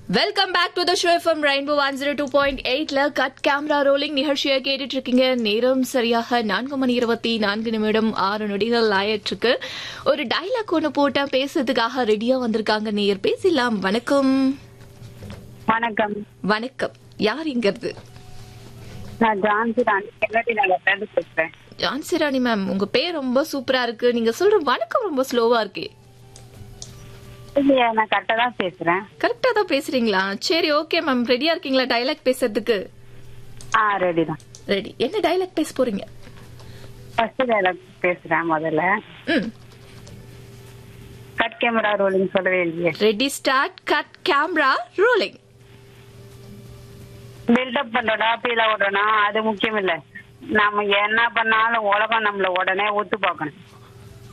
welcome back to the show FM Rainbow one zero two point எயிட்ல cut camera rolling நிகழ்ச்சியை கேட்டுட்டு இருக்கீங்க நேரம் சரியாக நான்கு மணி இருபத்தி நான்கு நிமிடம் ஆறு நொடிகள் ஆயிட்டு இருக்கு ஒரு டைலாக் ஒன்று போட்டா பேசுறதுக்காக ரெடியா வந்திருக்காங்க நேயர் பேசலாம் வணக்கம் வணக்கம் வணக்கம் யார் இங்கிறது நான் ஜான்சி ராணி கெல்லட்டி நகர்ல இருந்து பேசுறேன் ஜான்சி ராணி மேம் உங்க பேர் ரொம்ப சூப்பரா இருக்கு நீங்க சொல்ற வணக்கம் ரொம்ப ஸ்லோவா இருக்கு இல்லையா நான் கரெக்டா தான் பேசுறேன் கரெக்டா தான் பேசுறீங்களா சரி ஓகே மேம் ரெடியா இருக்கீங்களா டைலாக் பேசுறதுக்கு ஆ ரெடி தான் ரெடி என்ன டைலாக் பேச போறீங்க ஃபர்ஸ்ட் டைலாக் பேசுறேன் முதல்ல ம் கட் கேமரா ரோலிங் சொல்லவே இல்லையே ready start cut camera rolling build up பண்றோடா பீல விடுறோனா அது முக்கியம் இல்ல நம்ம என்ன பண்ணாலும் உலகம் நம்மள உடனே ஒத்து பார்க்கணும்